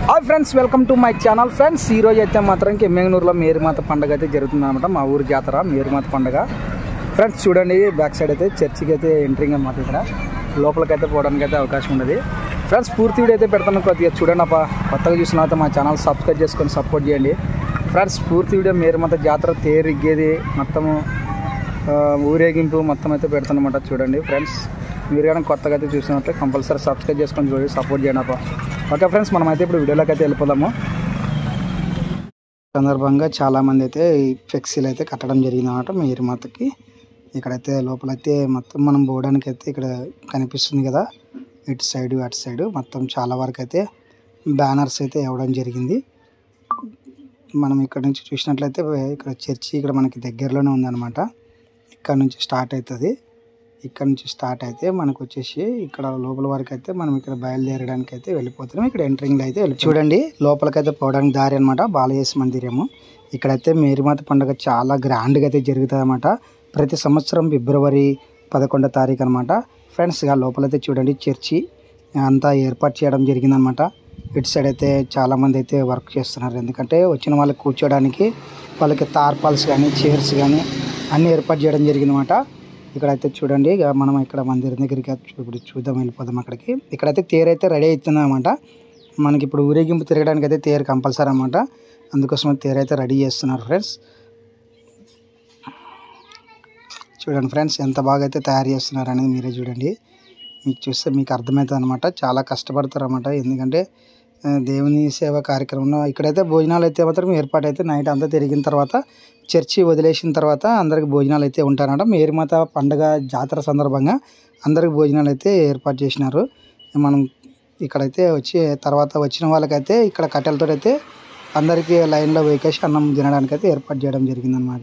Hi friends welcome to my channel friends ఈ రోజు అయితే మాత్రం కెమ్మెంగనూరులో మేరుమాత పండుగ అయితే జరుగుతుంది అనమాట మా ఊరి జాతర మేరుమాత పండుగ ఫ్రెండ్స్ చూడండి బ్యాక్ సైడ్ అయితే చర్చికి అయితే ఎంట్రింగ్ అనమాట ఇక్కడ లోపలికైతే పోవడానికి అయితే అవకాశం ఉన్నది ఫ్రెండ్స్ పూర్తి వీడియో అయితే పెడతాను కొద్దిగా చూడండి అప్ప కొత్తగా చూసిన అయితే మా ఛానల్ సబ్స్క్రైబ్ చేసుకొని సపోర్ట్ చేయండి ఫ్రెండ్స్ పూర్తి వీడియో మేరుమాత జాతర తేరిగ్గేది మొత్తము ఆ, ఊరేగింపు మొత్తం అయితే పెడతానమాట చూడండి ఫ్రెండ్స్ మీరు కానీ కొత్తగా అయితే చూసినట్లయితే కంపల్సరీ సబ్స్క్రైబ్ చేసుకొని చూడండి సపోర్ట్ చేయండి అప్ప ఓకే ఫ్రెండ్స్ మనం అయితే ఇప్పుడు వీడియోలోకి అయితే వెళ్ళిపోదాము సందర్భంగా చాలామంది అయితే ఈ ఫ్లెక్సీలు అయితే కట్టడం జరిగింది అనమాట మేరీ మాతకి ఇక్కడైతే లోపలైతే మొత్తం మనం పోవడానికి అయితే ఇక్కడ కనిపిస్తుంది కదా ఇటు సైడ్ అటు సైడ్ మొత్తం చాలా వరకు అయితే బ్యానర్స్ అయితే ఇవ్వడం జరిగింది మనం ఇక్కడ నుంచి చూసినట్లయితే ఇక్కడ చర్చి ఇక్కడ మనకి దగ్గరలోనే ఉందన్నమాట ఇక్కడ నుంచి స్టార్ట్ అవుతుంది ఇక్కడ నుంచి స్టార్ట్ అయితే మనకు వచ్చేసి ఇక్కడ లోపల వరకు అయితే మనం ఇక్కడ బయలుదేరడానికి అయితే వెళ్ళిపోతున్నాం ఇక్కడ ఎంట్రింగ్లో అయితే వెళ్ళి చూడండి లోపలికైతే పోవడానికి దారి అనమాట బాలయేశ మందిరము ఇక్కడైతే మేరీమాత పండుగ చాలా గ్రాండ్గా అయితే జరుగుతుంది అనమాట ప్రతి సంవత్సరం ఫిబ్రవరి పదకొండో తారీఖు అనమాట ఫ్రెండ్స్ ఇక లోపలైతే చూడండి చర్చి అంతా ఏర్పాటు చేయడం జరిగిందనమాట ఇటు సైడ్ అయితే చాలామంది అయితే వర్క్ చేస్తున్నారు ఎందుకంటే వచ్చిన వాళ్ళకి కూర్చోడానికి వాళ్ళకి తార్పాల్స్ కానీ చైర్స్ కానీ అన్నీ ఏర్పాటు చేయడం జరిగిందన్నమాట ఇక్కడైతే చూడండి ఇక మనం ఇక్కడ మందిరం దగ్గరికి ఇప్పుడు చూద్దాం వెళ్ళిపోదాం అక్కడికి ఇక్కడైతే తేరు అయితే రెడీ అవుతుంది అనమాట మనకి ఇప్పుడు ఊరేగింపు తిరగడానికి అయితే తేరు కంపల్సరీ అనమాట అందుకోసం తేరు అయితే రెడీ చేస్తున్నారు ఫ్రెండ్స్ చూడండి ఫ్రెండ్స్ ఎంత బాగా అయితే తయారు చేస్తున్నారు అనేది మీరే చూడండి మీకు చూస్తే మీకు అర్థమవుతుంది అనమాట చాలా కష్టపడతారు అనమాట ఎందుకంటే ఆ, దేవుని సేవ కార్యక్రమంలో ఇక్కడైతే భోజనాలు అయితే మాత్రం ఏర్పాటు అయితే నైట్ అంతా తిరిగిన తర్వాత చర్చి వదిలేసిన తర్వాత అందరికి భోజనాలు అయితే ఉంటారన్నమాట మేరీమాత పండగ జాతర సందర్భంగా అందరికి భోజనాలు అయితే ఏర్పాటు చేసినారు మనం ఇక్కడైతే వచ్చి తర్వాత వచ్చిన వాళ్ళకైతే ఇక్కడ కట్టెలతో అయితే అందరికీ లైన్లో వేకేసి అన్నం తినడానికి అయితే ఏర్పాటు చేయడం జరిగిందనమాట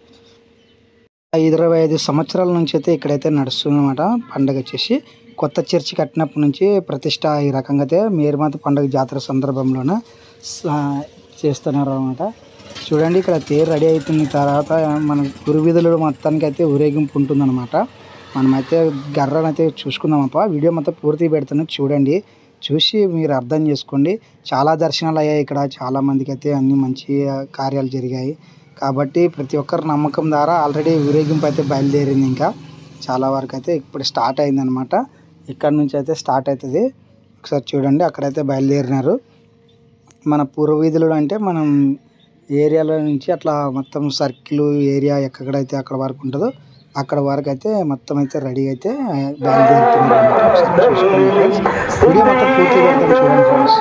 ఇరవై ఐదు సంవత్సరాల నుంచి అయితే ఇక్కడైతే నడుస్తుందన్నమాట పండగ వచ్చేసి కొత్త చర్చి కట్టినప్పటి నుంచి ప్రతిష్ట ఈ రకంగా అయితే మేరుమాత పండుగ జాతర సందర్భంలోన స- చేస్తున్నారు అనమాట చూడండి ఇక్కడ తేరు రెడీ అవుతున్న తర్వాత మన గురు వీధులు మొత్తానికి అయితే ఊరేగింపు ఉంటుందన్నమాట మనమైతే గర్రను అయితే చూసుకుందామప్ప వీడియో మొత్తం పూర్తి పెడుతున్నాను చూడండి చూసి మీరు అర్థం చేసుకోండి చాలా దర్శనాలు అయ్యాయి ఇక్కడ చాలా మందికి అయితే అన్ని మంచి కార్యాలు జరిగాయి కాబట్టి ప్రతి ఒక్కరి నమ్మకం ద్వారా ఆల్రెడీ ఊరేగింపు అయితే బయలుదేరింది ఇంకా చాలా వరకు అయితే ఇప్పుడు స్టార్ట్ అయిందనమాట ఇక్కడ నుంచి అయితే స్టార్ట్ అవుతుంది ఒకసారి చూడండి అక్కడైతే బయలుదేరినారు మన పూర్వ వీధులు అంటే మనం ఏరియాలో నుంచి అట్లా మొత్తం సర్కిల్ ఏరియా ఎక్కడైతే అక్కడ వరకు ఉంటుందో అక్కడ వరకు అయితే మొత్తం అయితే రెడీ అయితే బయలుదేరుతున్నారు అన్నమాట. ఒకసారి చూసుకోండి friends. వీడియో మొత్తం పూర్తి పెడతాను చూడండి ఫ్రెండ్స్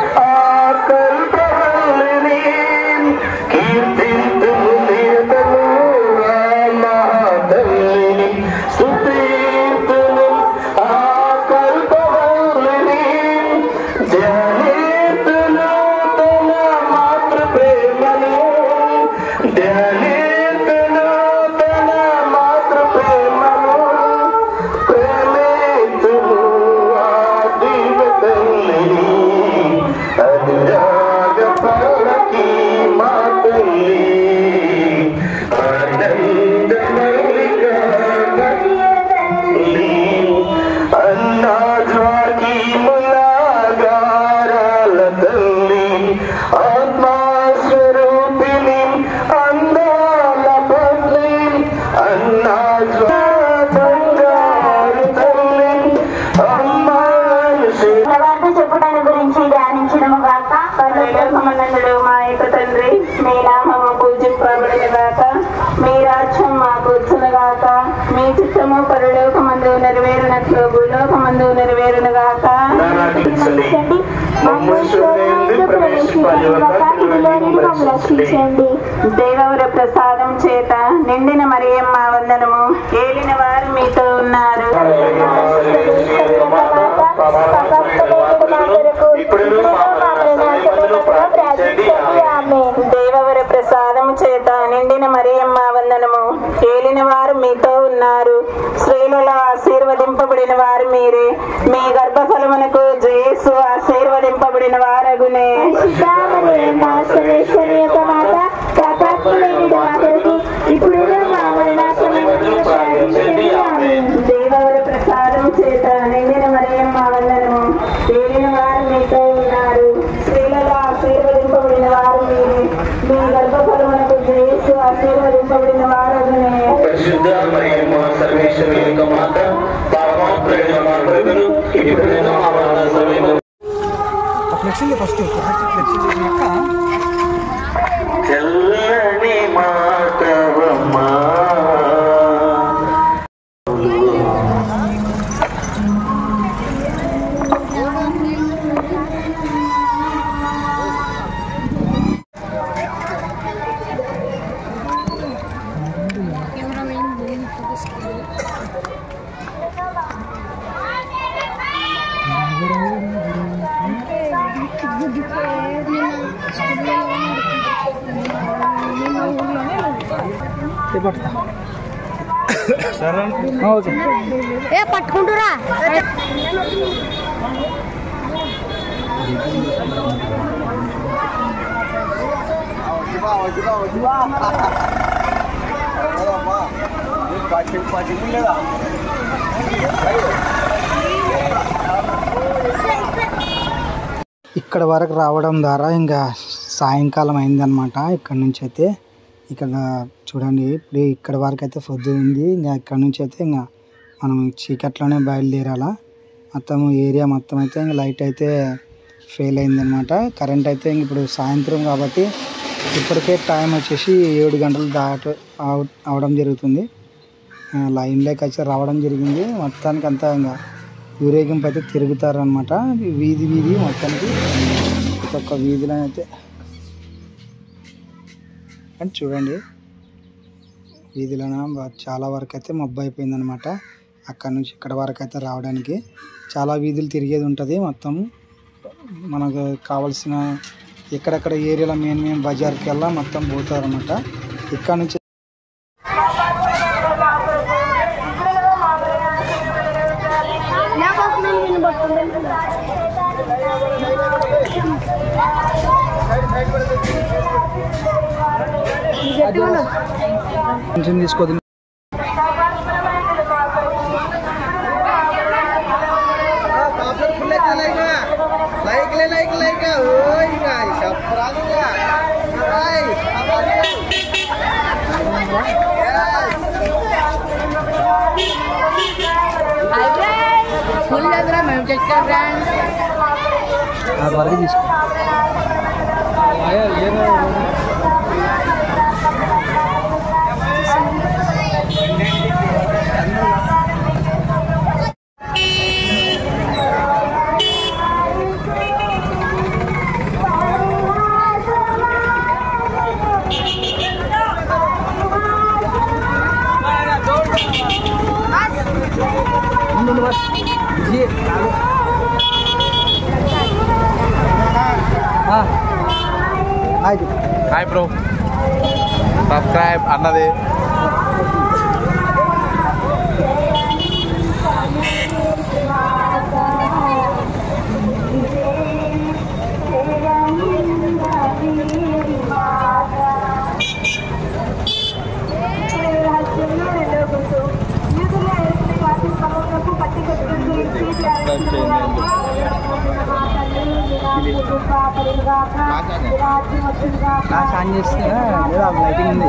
ఆత్మస్వరూపిణి అందాల పత్ని అన్నా బంగారు తల్లి అమ్మాయి తర్వాత చెప్పడానికి గురించి ధ్యానించడము గాక పరలోకమందుడు మా యొక్క తండ్రి మీ నామము పూజింపబడిన గాక మీ రాజ్యం మాకు వచ్చును గాక మీ చిత్తము పరలోకమందు నెరవేరునట్లు భూలోకమందు నెరవేరును గాక క్షమించండి. మమ్మల్ని శోధనయందు ప్రవేశింపనివ్వక కీడులోని మమ్మల్ని రక్షించండి. దేవవర ప్రసాదం చేత నిండిన మరియమ్మ వందనము ఏలిన వారు మీతో ఉన్నారు ఇప్పుడు ప్రార్థించండి ఆమేన్. దేవవర ప్రసాదము చేత నిండిన మరియమ్మ వందనము ఏలిన వారు మీతో ఉన్నారు స్త్రీలలో ఆశీర్వదింపబడిన వారు మీరే మీ గర్భఫలమునకు జయేసు ఆశీర్వదింపబడిన వారగునే ఇప్పుడు మా మరణ సమయంలో ప్రార్థించండి ఆమేన్. దేవవర ప్రసాదం చేత నిండిన మరియమ్మ వందనము ఏలిన వారు మీతో ఉన్నారు స్త్రీలలో ఫ్లెక్సింగ్ ఫస్ట్ ఫ్లెక్సింగ్ చేసినాక చల్లని మాతవమ్మా చేపడతా ఓకే ఏ పట్టుకుంటురా ఇక్కడ వరకు రావడం ద్వారా ఇంకా సాయంకాలం అయిందనమాట ఇక్కడ నుంచి అయితే ఇక్కడ చూడండి ఇప్పుడు ఇక్కడ వరకు అయితే పొద్దు ఉంది ఇంకా ఇక్కడ నుంచి అయితే ఇంకా మనం చీకట్లోనే బయలుదేరాలా మొత్తం ఏరియా మొత్తం అయితే ఇంకా లైట్ అయితే ఫెయిల్ అయిందనమాట కరెంట్ అయితే ఇంక ఇప్పుడు సాయంత్రం కాబట్టి ఇప్పటికే టైం వచ్చేసి ఏడు గంటలు దాట అవ- అవడం జరుగుతుంది ఆ, లైన్లోకి వచ్చి రావడం జరిగింది మొత్తానికి అంతా ఇంకా ఊరేగింపు అయితే తిరుగుతారనమాట వీధి వీధి మొత్తానికి ఒక్కొక్క వీధిలో అయితే కానీ చూడండి వీధిలోన బా- చాలా వరకు అయితే మబ్బు అయిపోయింది అనమాట అక్కడ నుంచి ఇక్కడ వరకు అయితే రావడానికి చాలా వీధులు తిరిగేది ఉంటుంది మొత్తం మనకు కావాల్సిన ఎక్కడెక్కడ ఏరియాలో మెయిన్ మెయిన్ బజార్కి వెళ్ళా మొత్తం పోతారనమాట ఇక్కడ నుంచి కొంచెం తీసుకోదు ఫుల్ దగ్గర మేము చెక్క ఫ్రెండ్స్ అది వరకు తీసుకో ఆಯ್ತು హాయ్ బ్రో సబ్స్క్రైబ్ అన్నది క్లాస్ ఆన్ చేస్తే లేదా లైటింగ్ ఉంది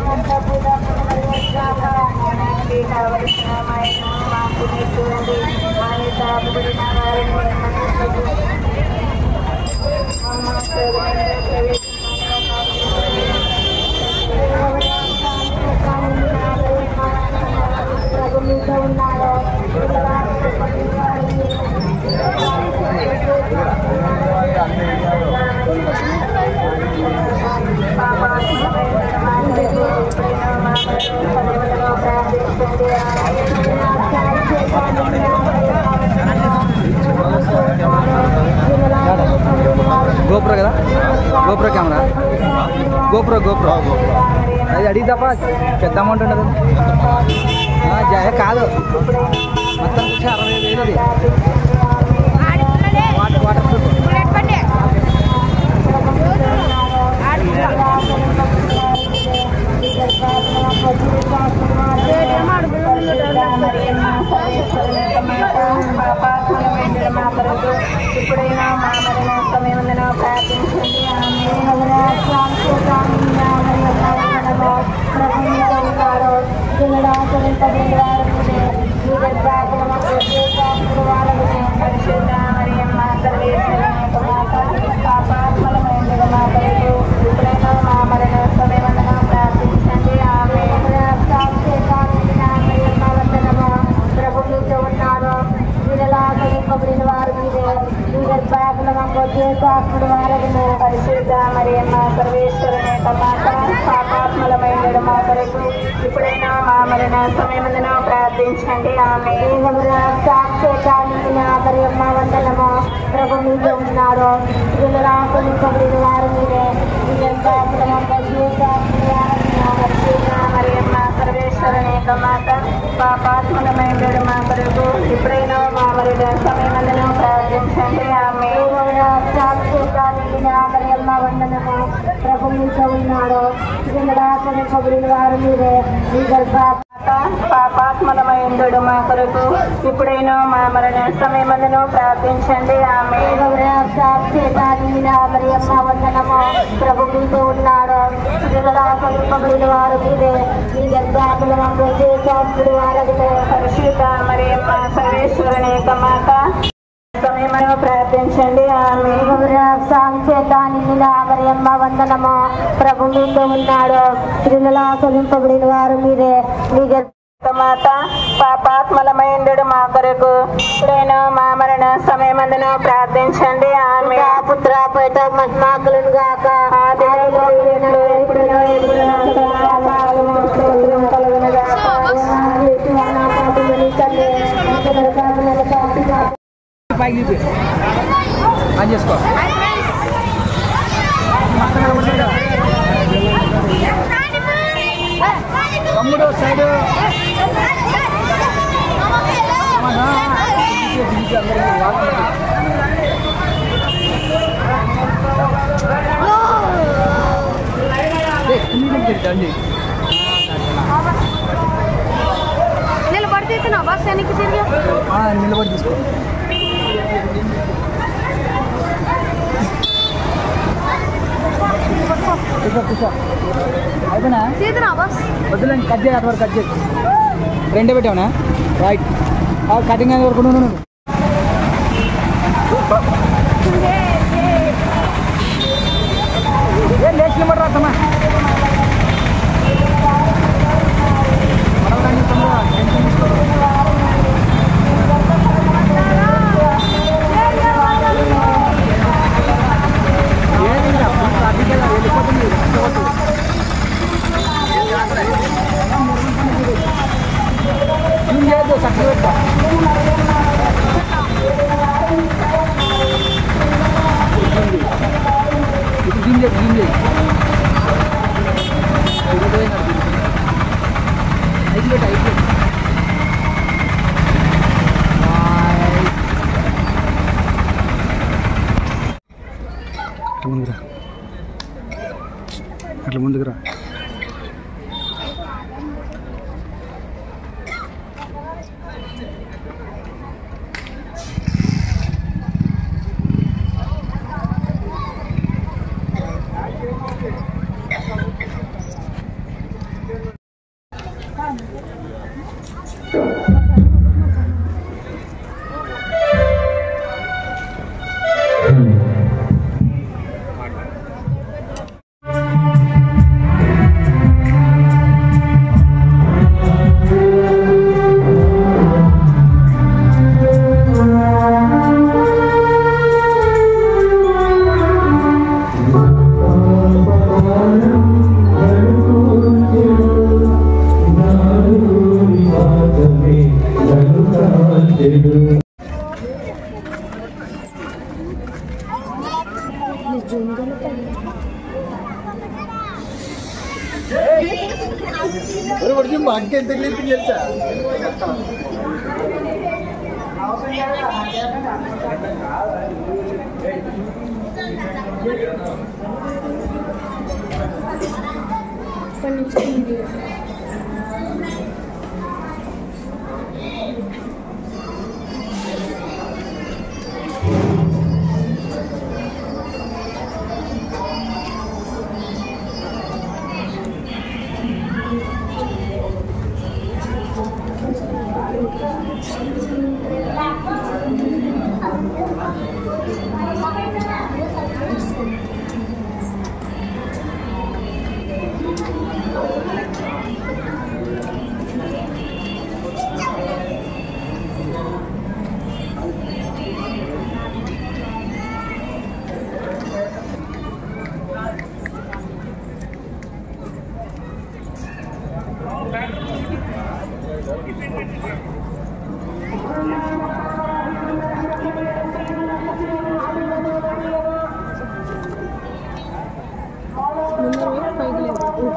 గోప్రో కదా గోప్రో కెమెరా గోప్రో గోప్రో అది అడిగి తప్ప పెద్ద అమౌంట్ ఉండదు ఆ, జయ కాదు మొత్తం వచ్చి అరవై వేలు అది వాటర్ వాటర్ ప్రూఫ్ ఇప్పుడైనా మా మరణ సమయముందున ప్రార్థించండి పరిశుద్ధ మరియు మా సర్వేశ్వర పరిశుద్ధాత్ముడు వారగును పరిశుద్ధ మరియమ్మ సర్వేశ్వరుని తమాత పాపాత్మలమైన మా కొరకు ఇప్పుడైనా మా మరణ సమయమందున ప్రార్థించండి ఆమె మరియమ్మ వందనము ప్రభు మీద ఉన్నాడు రాకుని కొద్ది వారు మీరే మరియమ్మ సర్వేశ్వరుని తమాత పాపాత్మలమైన మా కొరకు ఇప్పుడైనా మా మరణ సమయమందున ప్రార్థించండి ఆమె మరియమ్మ వందనము ప్రభు మీద ఉన్నాడు రాకుని కొద్ది వారు మీరే మీ గర్భ పాపాత్మలమైందుడు మా కొరకు ఇప్పుడైనా మా మరణ సమయమందును ప్రార్థించండి ఆమె మరియమ్మ వందనము ప్రభు మీతో ఉన్నాడు పలుపబడిన వారు మీరే మీ గర్భాపుడు వారదిలో పరిశుద్ధ మరియమ్మ సర్వేశ్వరుని యొక్క మాత సమయమని ప్రార్థించండి ఆమె సాంకేతానికి మరియమ్మ వందనము ప్రభు మీతో ఉన్నాడు స్త్రీలలో కొలింపబడిన వారు మీరే మీ మాత పాపాత్మలమైండు మా కొరకు ఇప్పుడైనా మా మరణ సమయమందును ప్రార్థించండి ఆమె పుత్ర పేట మహిమాకులను గాక పైకి చూపి ఆన్ చేసుకో తమ్ముడు సైడ్ అండి నిలబడితే నా బస్ వెనక్కి తిరిగి నిలబడి తీసుకో కూర్చో కూర్చో అయిపోయినా తీద్దునా బస్ వద్దులేండి కట్ చేయి అటువరకు కట్ చేయి రెండే పెట్టావునా రైట్ కటింగ్ అయిన వరకు నువ్వు ఏం లేచి నిలబడరా అత్తమ్మా పడవడానికి తమ్ముడు, టెన్షన్ తీసుకోకు. ఏం ఇంకా, కొంచెం అడ్డుకే రా, వెళ్ళిపోతుంది కష్టపడుతుంది జూమ్ చేయొద్దు చక్కగా పెట్టుకో ఇప్పుడు జూమ్ చేయి జూమ్ చేయి ఐదు పెట్టు ఐదు పెట్టు ముందురా అట్లా ముందుకు రా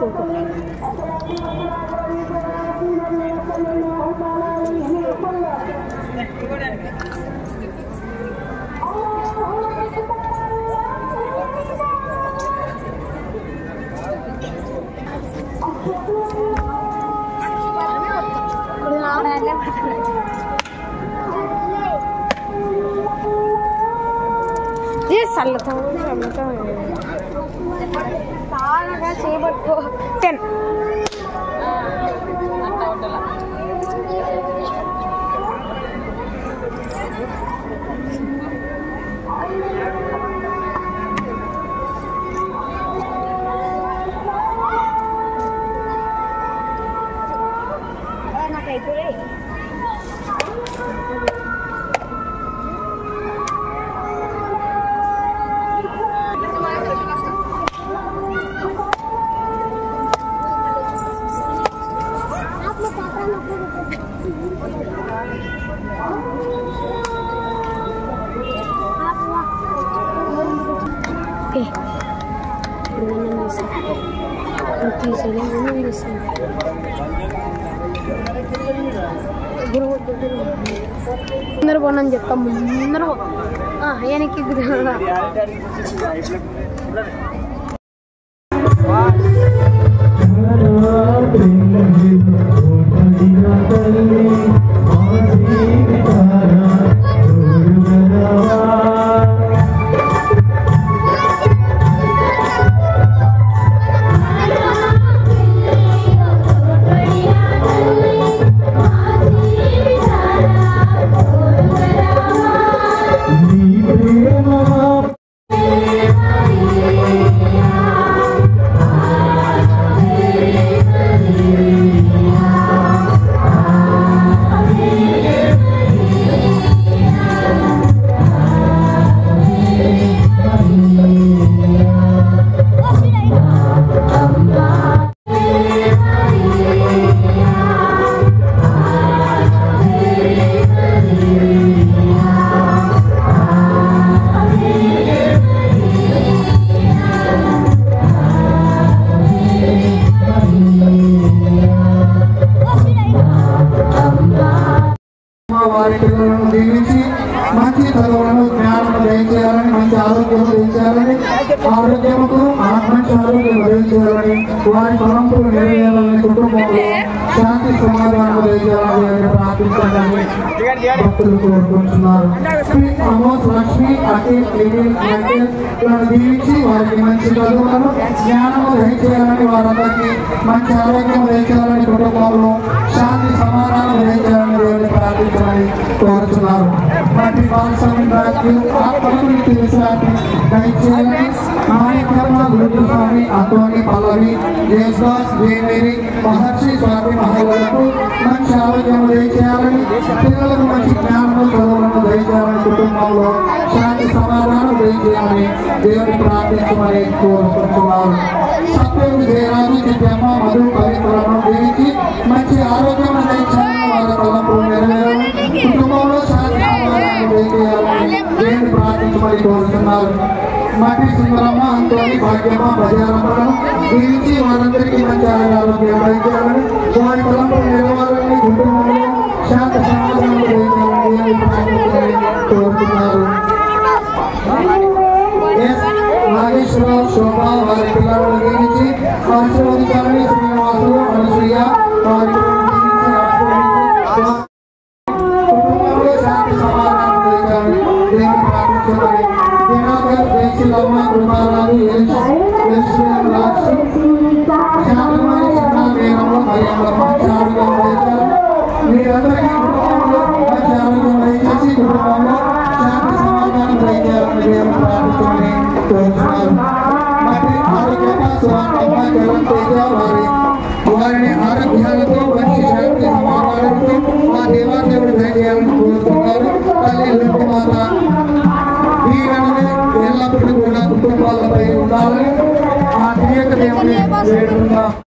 టెన్ ముందర పోనని చెప్తాం ముందర పో వెనక్కి వారి పిల్లలను దీవించి మంచి చదువులను జ్ఞానం దయచేయాలని మంచి ఆరోగ్యం దయచేయాలని ఆరోగ్యముకు ఆత్మంచి ఆరోగ్యం దయచేయాలని వారి తలంపులు నెరవేరాలని కుటుంబంలో శాంతి సమాధానం దయచేయాలని ఆయన ప్రార్థించాలని భక్తులు కోరుకుంటున్నారు శ్రీ అమోస్ లక్ష్మి అఖిల్ నిఖిల్ వెంకటేష్ వీళ్ళని దీవించి వారికి మంచి చదువులను జ్ఞానము దయచేయాలని వారందరికీ మంచి ఆరోగ్యం దయచేయాలని కుటుంబంలో శాంతి సమాధానం దయచేయాలని దేవుని ప్రార్థించాలని కోరుతున్నారు మట్టి బాలస్వామి రాజు ఆత్మకుని తెలిసాటి దయచేయాలని నాయకమ్మ గురుస్వామి అతోని పల్లవి జయదాస్ జయమేరి మహర్షి స్వామి మహిళలకు మంచి ఆరోగ్యం దయచేయాలని పిల్లలకు మంచి జ్ఞానము చదువులను దయచేయాలని కుటుంబంలో శాంతి సమాధానం దయచేయాలని దేవుని ప్రార్థించమని కోరుకుంటున్నారు సత్యం జయరాజు దివ్యమ్మ మధు పవిత్రను దీనికి మంచి ఆరోగ్యం దయచేయాలని వారి తలంపులు నెరవేరాలని కుటుంబంలో శాంతి సమాధానం దయచేయాలని దేవుని ప్రార్థించమని కోరుతున్నారు మట్టి సుందరమ్మ అంతోని భాగ్యమ్మ బజారమ్మలను దీనికి వారందరికీ మంచి ఆరోగ్యం దయచేయాలని వారి తలంపులు నెరవేరాలని కుటుంబంలో శాంతి సమాధానం దయచేయాలని దేవుని ప్రార్థించమని కోరుతున్నారు ఎస్ నాగేశ్వరరావు శోభ వారి పిల్లలను దీవించి ఆశీర్వదించాలని శ్రీనివాసులు అనసూయ వారి పిల్లలను దీవించి ఆశీర్వదించి కుటుంబంలో శాంతి సమాధానం దయచేయాలని దేవుని ప్రార్థించాలని దినాకర్ జయశీలమ్మ కృపారాజు యశ్ యశ్వర్ రాజు శాంతమణి చిన్న మేనమ్మ మరియమ్మ మంచి ఆరోగ్యం దయచేయాలని మీరందరికీ కుటుంబంలో మంచి ఆరోగ్యం దయచేసి కుటుంబంలో శాంతి సమాధానం దయచేయాలని దేవుని ప్రార్థించమని కోరుతున్నారు మరి ఆరోగ్యంగా స్వార్థమ్మ జలం తేజ వారి వారిని ఆరోగ్యాలతో మంచి శాంతి సమాధానంతో మా దేవాదేవుడు దయచేయాలని కోరుతున్నారు తల్లి లుంటి మాత దీవెనలు ఎల్లప్పుడూ కూడా కుటుంబాలపై ఉండాలని ఆ తీయక దేవుని వేడుకుందాం